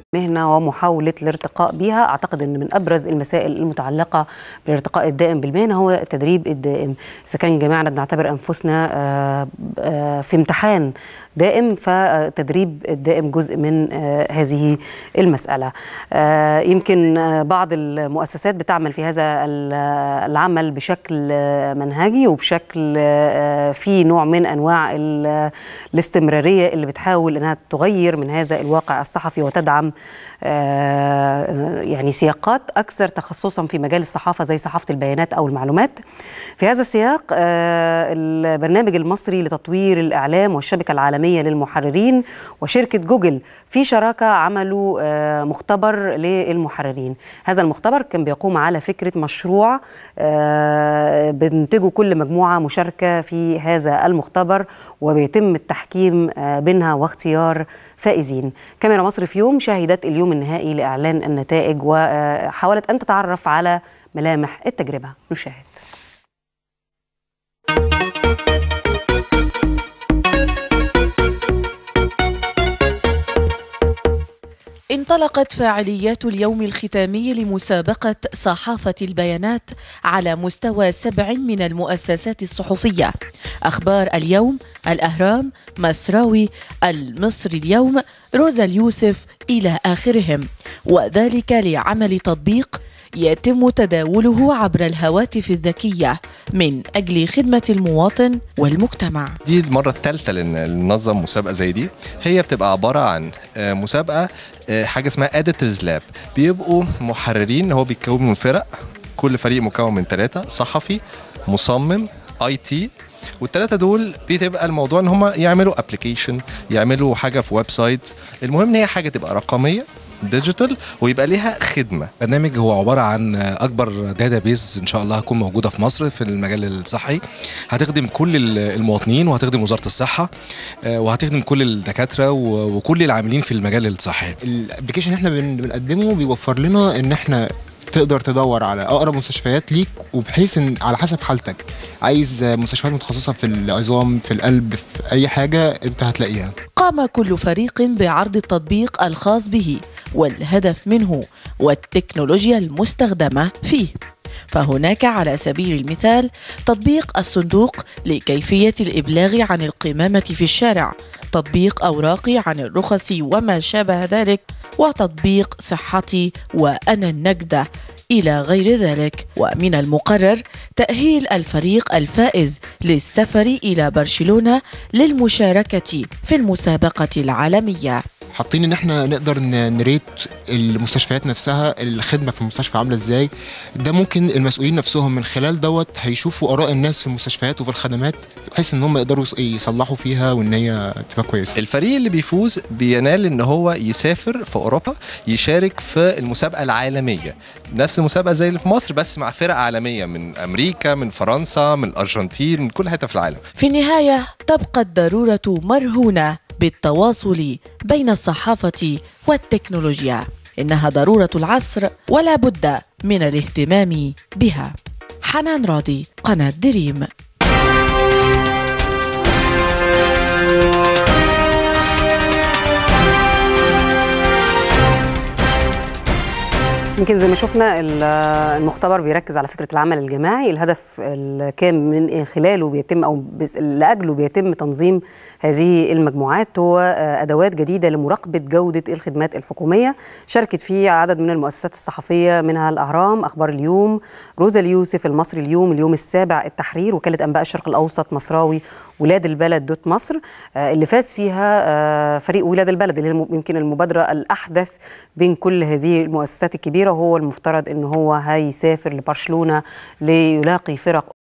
مهنة ومحاولة الارتقاء بها أعتقد أن من أبرز المسائل المتعلقة بالارتقاء الدائم بالمهنة هو التدريب الدائم إذا كان جميعنا بنعتبر أنفسنا آه، آه، في امتحان دائم فالتدريب الدائم جزء من آه، هذه المسألة آه، يمكن آه، بعض المؤسسات بتعمل في هذا ال- العمل بشكل آه، منهجي وبشكل آه، في نوع من أنواع ال- الاستمرارية اللي بتحاول أنها تغير من هذا الواقع الصحفي وتدعم آه، يعني سياقات أكثر تخصصا في مجال الصحافة زي صحافة البيانات أو المعلومات في هذا السياق آه، البرنامج المصري لتطوير الإعلام والشبكة العالمية للمحررين وشركة جوجل في شراكة عملوا آه، مختبر للمحررين هذا المختبر كان بيقوم على فكرة مشروع آه، بنتجه كل مجموعة مشاركة في هذا المختبر وبيتم التحكيم آه، بينها واختيار فائزين كاميرا مصر في يوم شهدت اليوم النهائي لإعلان النتائج وحاولت أن تتعرف على ملامح التجربة نشاهد انطلقت فعاليات اليوم الختامي لمسابقة صحافة البيانات على مستوى سبع من المؤسسات الصحفية أخبار اليوم الأهرام مصراوي المصري اليوم روزا اليوسف إلى آخرهم وذلك لعمل تطبيق يتم تداوله عبر الهواتف الذكية من أجل خدمة المواطن والمجتمع دي المرة الثالثة اللي ننظم مسابقة زي دي هي بتبقى عبارة عن آه، مسابقة آه، حاجة اسمها اديتورز لاب بيبقوا محررين هو بيتكون من فرق كل فريق مكون من ثلاثة صحفي مصمم اي تي والثلاثة دول بتبقى الموضوع ان هم يعملوا ابلكيشن يعملوا حاجة في ويب سايت المهم ان هي حاجة تبقى رقمية ديجيتال ويبقى ليها خدمة برنامج هو عباره عن اكبر داتابيز ان شاء الله هتكون موجوده في مصر في المجال الصحي هتخدم كل المواطنين وهتخدم وزاره الصحه آه، وهتخدم كل الدكاتره و- وكل العاملين في المجال الصحي الابلكيشن اللي احنا بن- بنقدمه بيوفر لنا ان احنا تقدر تدور على اقرب مستشفيات ليك وبحيث ان على حسب حالتك عايز مستشفيات متخصصه في العظام في القلب في اي حاجه انت هتلاقيها قام كل فريق بعرض التطبيق الخاص به والهدف منه والتكنولوجيا المستخدمة فيه فهناك على سبيل المثال تطبيق الصندوق لكيفية الإبلاغ عن القمامة في الشارع تطبيق أوراقي عن الرخص وما شابه ذلك وتطبيق صحتي وأنا النجدة إلى غير ذلك ومن المقرر تأهيل الفريق الفائز للسفر إلى برشلونة للمشاركة في المسابقة العالمية حاطين ان احنا نقدر ن- نريت المستشفيات نفسها الخدمه في المستشفى عامله ازاي ده ممكن المسؤولين نفسهم من خلال دوت هيشوفوا اراء الناس في المستشفيات وفي الخدمات بحيث ان هم يقدروا يص- يصلحوا فيها وان هي تبقى كويسه الفريق اللي بيفوز بينال ان هو يسافر في اوروبا يشارك في المسابقه العالميه نفس المسابقه زي اللي في مصر بس مع فرق عالميه من امريكا من فرنسا من الارجنتين من كل حته في العالم في النهاية تبقى الضرورة مرهونة بالتواصل بين الصحافة والتكنولوجيا إنها ضرورة العصر ولا بد من الاهتمام بها حنان راضي قناة دريم يمكن زي ما شفنا ال- المختبر بيركز على فكره العمل الجماعي الهدف اللي كان من خلاله بيتم او بس- لاجله بيتم تنظيم هذه المجموعات هو آه، ادوات جديده لمراقبه جوده الخدمات الحكوميه شاركت فيه عدد من المؤسسات الصحفيه منها الاهرام اخبار اليوم روزا اليوسف المصري اليوم اليوم السابع التحرير وكاله انباء الشرق الاوسط مصراوي ولاد البلد دوت مصر آه، اللي فاز فيها آه، فريق ولاد البلد اللي هي الم- يمكن المبادره الاحدث بين كل هذه المؤسسات الكبيره وهو المفترض ان هو هيسافر لبرشلونه ليلاقي فرق